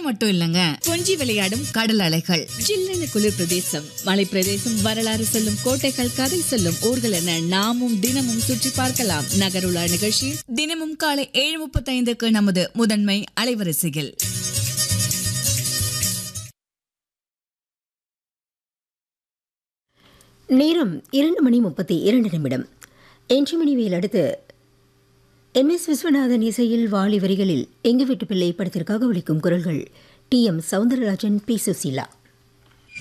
மட்டும் இல்லங்க கொஞ்சி விளையாடும் கடல் அலைகள் ஜில்லென குளிர் பிரதேசம் மலை பிரதேசம் வரலாறு சொல்லும் கோட்டைகள் கதை சொல்லும் ஊர்கள் என நாமும் தினமும் சுற்றி பார்க்கலாம் நகருலா நிகழ்ச்சி தினமும் காலை ஏழு முப்பத்தைந்துக்கு நமது முதன்மை அலைவரிசையில் நேரம் இரண்டு மணி முப்பத்தி இரண்டு நிமிடம் என்ட்ரி மணிவியல் அடுத்து எம் எஸ் விஸ்வநாதன் இசையில் வாலி வரிகளில் எங்கு வீட்டு பிள்ளை படத்திற்காக ஒலிக்கும் குரல்கள் T M Soundararajan P Susheela